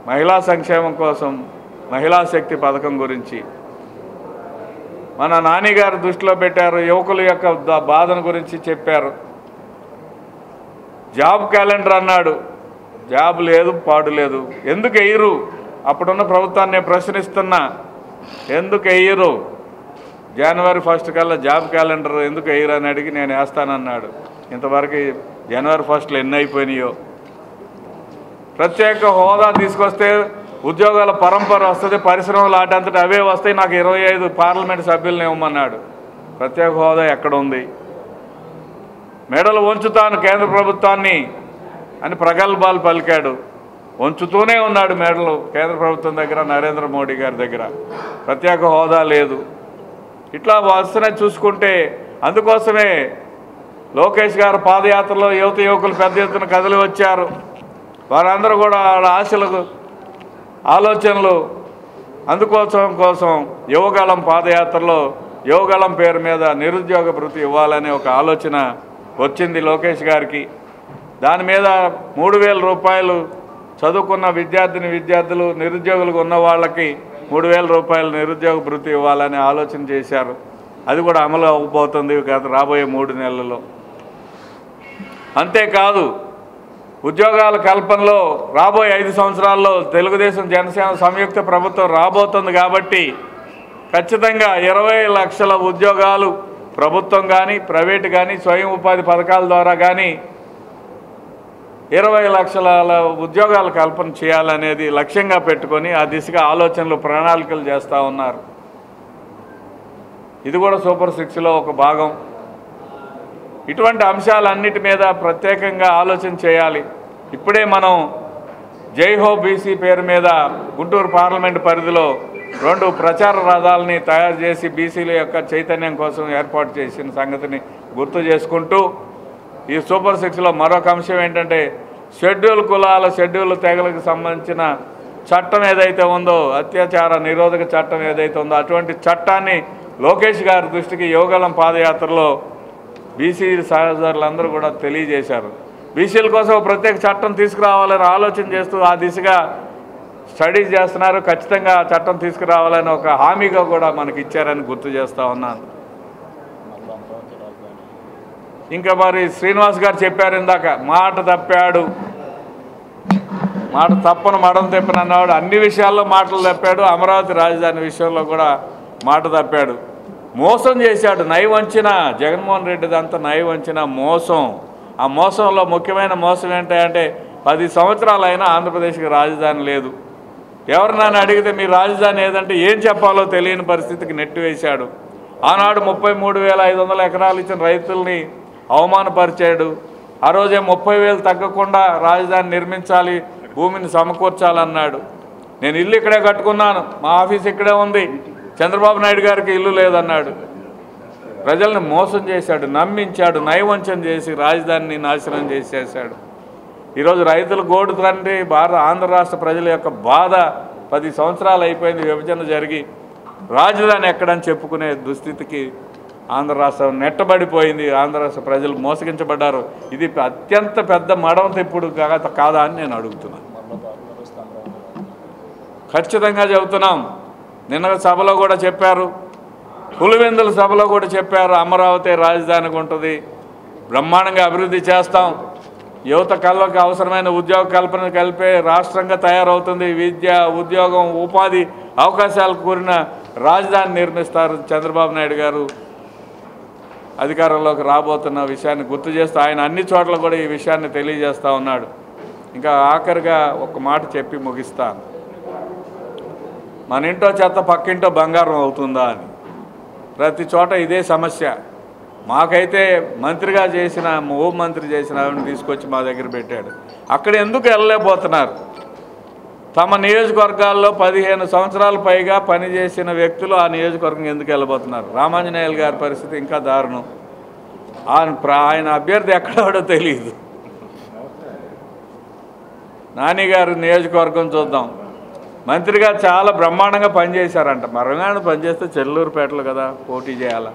మహిళా సంక్షేమం కోసం మహిళా శక్తి పథకం గురించి మన నానిగారు దృష్టిలో పెట్టారు యువకుల యొక్క ద- బాధను గురించి చెప్పారు జాబ్ క్యాలెండర్ అన్నాడు జాబ్ లేదు పాడు లేదు ఎందుకు వేయరు అప్పుడున్న ప్రభుత్వాన్ని నేను ప్రశ్నిస్తున్నా ఎందుకు వేయరు జనవరి ఫస్ట్ కల్లా జాబ్ క్యాలెండర్ ఎందుకు వేయరు అని అడిగి నేను వేస్తానన్నాడు ఇంతవరకు జనవరి ఫస్ట్లో ఎన్ని అయిపోయినాయో ప్రత్యేక హోదా తీసుకొస్తే ఉద్యోగాల పరంపర వస్తుంది పరిశ్రమలు ఆటంతటి అవే వస్తాయి నాకు ఇరవై ఐదు పార్లమెంట్ సభ్యులను ఇవ్వమన్నాడు ప్రత్యేక హోదా ఎక్కడ ఉంది మెడలు వంచుతాను కేంద్ర ప్రభుత్వాన్ని అని ప్రగల్భాలు పలికాడు వంచుతూనే ఉన్నాడు మెడలు కేంద్ర ప్రభుత్వం దగ్గర నరేంద్ర మోడీ గారి దగ్గర ప్రత్యేక హోదా లేదు ఇట్లా వస్తున్నాయి చూసుకుంటే అందుకోసమే లోకేష్ గారు పాదయాత్రలో యువత యువకులు పెద్ద ఎత్తున కదిలి వచ్చారు వారందరూ కూడా వాళ్ళ ఆశలకు ఆలోచనలు అందుకోసం కోసం యువగళం పాదయాత్రలో యువగళం పేరు మీద నిరుద్యోగ భృతి ఇవ్వాలనే ఒక ఆలోచన వచ్చింది లోకేష్ గారికి దాని మీద మూడు వేల రూపాయలు చదువుకున్న విద్యార్థిని విద్యార్థులు నిరుద్యోగులుగా ఉన్న వాళ్ళకి మూడు వేల రూపాయలు నిరుద్యోగ భృతి ఇవ్వాలని ఆలోచన చేశారు అది కూడా అమలు అవ్వబోతుంది గత రాబోయే మూడు నెలల్లో అంతేకాదు ఉద్యోగాల కల్పనలో రాబోయే ఐదు సంవత్సరాల్లో తెలుగుదేశం జనసేన సంయుక్త ప్రభుత్వం రాబోతుంది కాబట్టి ఖచ్చితంగా ఇరవై లక్షల ఉద్యోగాలు ప్రభుత్వం కానీ ప్రైవేట్ కానీ స్వయం ఉపాధి పథకాల ద్వారా కానీ ఇరవై లక్షల ఉద్యోగాల కల్పన చేయాలనేది లక్ష్యంగా పెట్టుకొని ఆ దిశగా ఆలోచనలు ప్రణాళికలు చేస్తూ ఉన్నారు ఇది కూడా సూపర్ సిక్స్లో ఒక భాగం ఇటువంటి అంశాలన్నిటి మీద ప్రత్యేకంగా ఆలోచన చేయాలి ఇప్పుడే మనం జై హో బీసీ పేరు మీద గుంటూరు పార్లమెంట్ పరిధిలో రెండు ప్రచార రథాలని తయారు చేసి బీసీల యొక్క చైతన్యం కోసం ఏర్పాటు చేసిన సంగతిని గుర్తు చేసుకుంటూ ఈ సూపర్ సిక్స్లో మరొక అంశం ఏంటంటే షెడ్యూల్ కులాల షెడ్యూల్ తెగలకు సంబంధించిన చట్టం ఏదైతే ఉందో అత్యాచార నిరోధక చట్టం ఏదైతే ఉందో అటువంటి చట్టాన్ని లోకేష్ గారి దృష్టికి యోగలం పాదయాత్రలో బీసీ సహచరులందరూ కూడా తెలియజేశారు బీసీల కోసం ఒక ప్రత్యేక చట్టం తీసుకురావాలని ఆలోచన చేస్తూ ఆ దిశగా స్టడీస్ చేస్తున్నారు ఖచ్చితంగా ఆ చట్టం తీసుకురావాలని ఒక హామీగా కూడా మనకి ఇచ్చారని గుర్తు చేస్తూ ఉన్నాను ఇంకా మరి శ్రీనివాస్ గారు చెప్పారు ఇందాక మాట తప్పాడు మాట తప్పను మడం తెప్పను అన్నవాడు అన్ని విషయాల్లో మాటలు తప్పాడు అమరావతి రాజధాని విషయంలో కూడా మాట తప్పాడు మోసం చేశాడు నై వంచిన జగన్మోహన్ రెడ్డిదంతా నై వంచిన మోసం ఆ మోసంలో ముఖ్యమైన మోసం ఏంటంటే పది సంవత్సరాలు అయినా ఆంధ్రప్రదేశ్కి రాజధాని లేదు ఎవరు నన్ను అడిగితే మీ రాజధాని ఏదంటే ఏం చెప్పాలో తెలియని పరిస్థితికి నెట్టివేశాడు ఆనాడు ముప్పై మూడు వేల ఐదు వందల ఎకరాలు ఇచ్చిన రైతుల్ని అవమానపరిచాడు ఆ రోజే ముప్పై వేలు తగ్గకుండా రాజధాని నిర్మించాలి భూమిని సమకూర్చాలన్నాడు నేను ఇల్లు ఇక్కడే కట్టుకున్నాను మా ఆఫీస్ ఇక్కడే ఉంది చంద్రబాబు నాయుడు గారికి ఇల్లు లేదన్నాడు ప్రజల్ని మోసం చేశాడు నమ్మించాడు నయవంచం చేసి రాజధానిని నాశనం చేసేసాడు ఈరోజు రైతులు గోడు తండ్రి భారత ఆంధ్ర రాష్ట్ర ప్రజల యొక్క బాధ పది సంవత్సరాలు అయిపోయింది విభజన జరిగి రాజధాని ఎక్కడని చెప్పుకునే దుస్థితికి ఆంధ్ర రాష్ట్రం నెట్టబడిపోయింది ఆంధ్ర రాష్ట్ర ప్రజలు మోసగించబడ్డారు ఇది అత్యంత పెద్ద మడవ తెప్పుడు కాదా కాదా అని నేను అడుగుతున్నాను ఖచ్చితంగా చెబుతున్నాం నిన్న సభలో కూడా చెప్పారు పులివెందుల సభలో కూడా చెప్పారు అమరావతి రాజధానికి ఉంటుంది బ్రహ్మాండంగా అభివృద్ధి చేస్తాం యువత కళ్ళకి అవసరమైన ఉద్యోగ కల్పన కలిపే రాష్ట్రంగా తయారవుతుంది విద్య ఉద్యోగం ఉపాధి అవకాశాలు కూరిన రాజధాని నిర్మిస్తారు చంద్రబాబు నాయుడు గారు అధికారంలోకి రాబోతున్న విషయాన్ని గుర్తు చేస్తూ ఆయన అన్ని చోట్ల కూడా ఈ విషయాన్ని తెలియజేస్తూ ఉన్నాడు ఇంకా ఆఖరిగా ఒక మాట చెప్పి ముగిస్తాను మన ఇంటో చెత్త పక్కింటో బంగారం అవుతుందా అని ప్రతి చోట ఇదే సమస్య మాకైతే మంత్రిగా చేసిన హోం మంత్రి చేసిన ఆవిడని తీసుకొచ్చి మా దగ్గర పెట్టాడు అక్కడ ఎందుకు వెళ్ళలేకపోతున్నారు తమ నియోజకవర్గాల్లో పదిహేను సంవత్సరాల పైగా పనిచేసిన వ్యక్తులు ఆ నియోజకవర్గం ఎందుకు వెళ్ళబోతున్నారు రామాంజనేయులు గారి పరిస్థితి ఇంకా దారుణం ఆయన ప్ర- ఆయన అభ్యర్థి ఎక్కడో తెలియదు నాని గారి నియోజకవర్గం చూద్దాం మంత్రిగా చాలా బ్రహ్మాండంగా పనిచేశారంట మరణాన్ని పనిచేస్తే చెల్లూరుపేటలు కదా పోటీ చేయాలా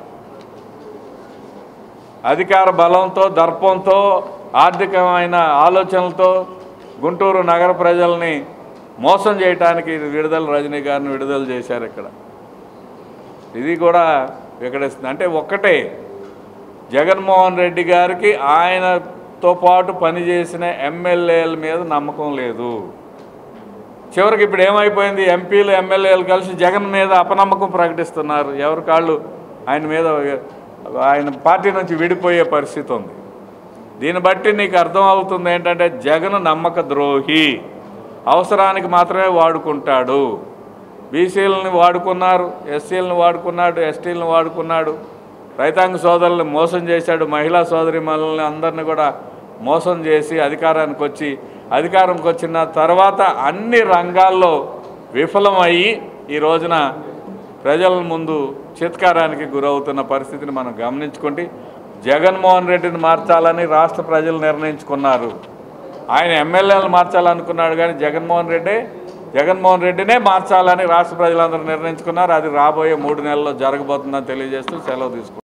అధికార బలంతో దర్పంతో ఆర్థికమైన ఆలోచనలతో గుంటూరు నగర ప్రజల్ని మోసం చేయటానికి విడుదల రజనీ గారిని విడుదల చేశారు ఇక్కడ ఇది కూడా వికటిస్తుంది అంటే ఒక్కటే జగన్మోహన్ రెడ్డి గారికి ఆయనతో పాటు పనిచేసిన ఎమ్మెల్యేల మీద నమ్మకం లేదు చివరికి ఇప్పుడు ఏమైపోయింది ఎంపీలు ఎమ్మెల్యేలు కలిసి జగన్ మీద అపనమ్మకం ప్రకటిస్తున్నారు ఎవరి కాళ్ళు ఆయన మీద ఆయన పార్టీ నుంచి విడిపోయే పరిస్థితి ఉంది దీన్ని బట్టి నీకు అర్థం అవుతుంది ఏంటంటే జగన్ నమ్మక ద్రోహి అవసరానికి మాత్రమే వాడుకుంటాడు బీసీలని వాడుకున్నారు ఎస్సీలను వాడుకున్నాడు ఎస్టీలను వాడుకున్నాడు రైతాంగ సోదరులను మోసం చేశాడు మహిళా సోదరి అందరిని కూడా మోసం చేసి అధికారానికి వచ్చి అధికారంకి వచ్చిన తర్వాత అన్ని రంగాల్లో విఫలమయ్యి ఈ రోజున ప్రజల ముందు చిత్కారానికి గురవుతున్న పరిస్థితిని మనం గమనించుకుంటే జగన్మోహన్ రెడ్డిని మార్చాలని రాష్ట్ర ప్రజలు నిర్ణయించుకున్నారు ఆయన ఎమ్మెల్యేలు మార్చాలనుకున్నాడు కానీ జగన్మోహన్ రెడ్డి జగన్మోహన్ రెడ్డినే మార్చాలని రాష్ట్ర ప్రజలందరూ నిర్ణయించుకున్నారు అది రాబోయే మూడు నెలల్లో జరగబోతుందని తెలియజేస్తూ సెలవు తీసుకుంటారు